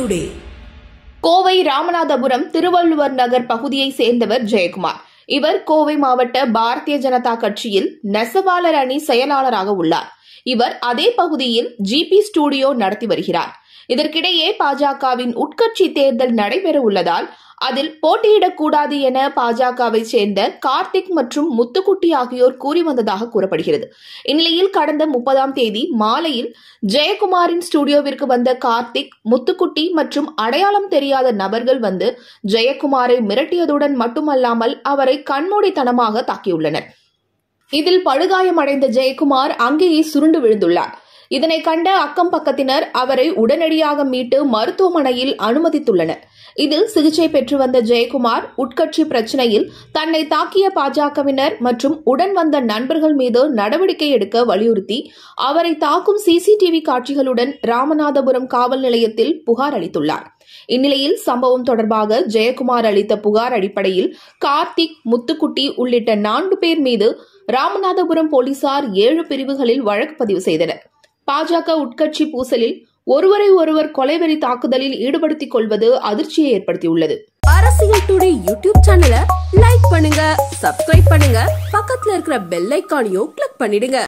today Kovai Ramanathapuram Thiruvalluvar Nagar பகுதியைச் சேர்ந்தவர் ஜெயக்குமார் இவர் கோவை மாவட்ட பாரதிய ஜனதா கட்சியில் நெசவாளர் அணி செயலாளராக உள்ளார் இவர் அதே பகுதியில் ஜிபி ஸ்டுடியோ நடத்தி வருகிறார் இதற்கிடையே பாஜகவின் உட்கட்சி தேர்தல் நடைபெற உள்ளதால் அதில் போட்டியிடக்கூடாது என பாஜகவை சேர்ந்த கார்த்திக் மற்றும் முத்துக்குட்டி ஆகியோர் கூறி வந்ததாக கூறப்படுகிறது இந்நிலையில் கடந்த முப்பதாம் தேதி மாலையில் ஜெயக்குமாரின் ஸ்டுடியோவிற்கு வந்த கார்த்திக் முத்துக்குட்டி மற்றும் அடையாளம் தெரியாத நபர்கள் வந்து ஜெயக்குமாரை மிரட்டியதுடன் மட்டுமல்லாமல் அவரை கண்மூடித்தனமாக தாக்கியுள்ளனர் இதில் படுகாயமடைந்த ஜெயக்குமார் அங்கேயே சுருண்டு விழுந்துள்ளார் இதனை கண்ட அக்கம் பக்கத்தினர் அவரை உடனடியாக மீட்டு மருத்துவமனையில் அனுமதித்துள்ளனர் இதில் சிகிச்சை பெற்று வந்த ஜெயக்குமார் உட்கட்சி பிரச்சனையில் தன்னை தாக்கிய பாஜகவினர் மற்றும் உடன் வந்த நண்பர்கள் மீது நடவடிக்கை எடுக்க வலியுறுத்தி அவரை தாக்கும் சிசிடிவி காட்சிகளுடன் ராமநாதபுரம் காவல் நிலையத்தில் புகார் அளித்துள்ளார் இந்நிலையில் சம்பவம் தொடர்பாக ஜெயக்குமார் அளித்த புகார் அடிப்படையில் கார்த்திக் முத்துக்குட்டி உள்ளிட்ட நான்கு பேர் மீது ராமநாதபுரம் போலீசார் ஏழு பிரிவுகளில் வழக்கு பதிவு செய்தனர் பாஜக உட்கட்சி பூசலில் ஒருவரை ஒருவர் கொலைவெறி தாக்குதலில் ஈடுபடுத்திக் கொள்வது அதிர்ச்சியை ஏற்படுத்தியுள்ளது அரசியல் டுடே யூடியூப் சேனலை லைக் பண்ணுங்க சப்ஸ்கிரைப் பண்ணுங்க பக்கத்துல இருக்கிற பெல் ஐக்கானையும் கிளிக் பண்ணிடுங்க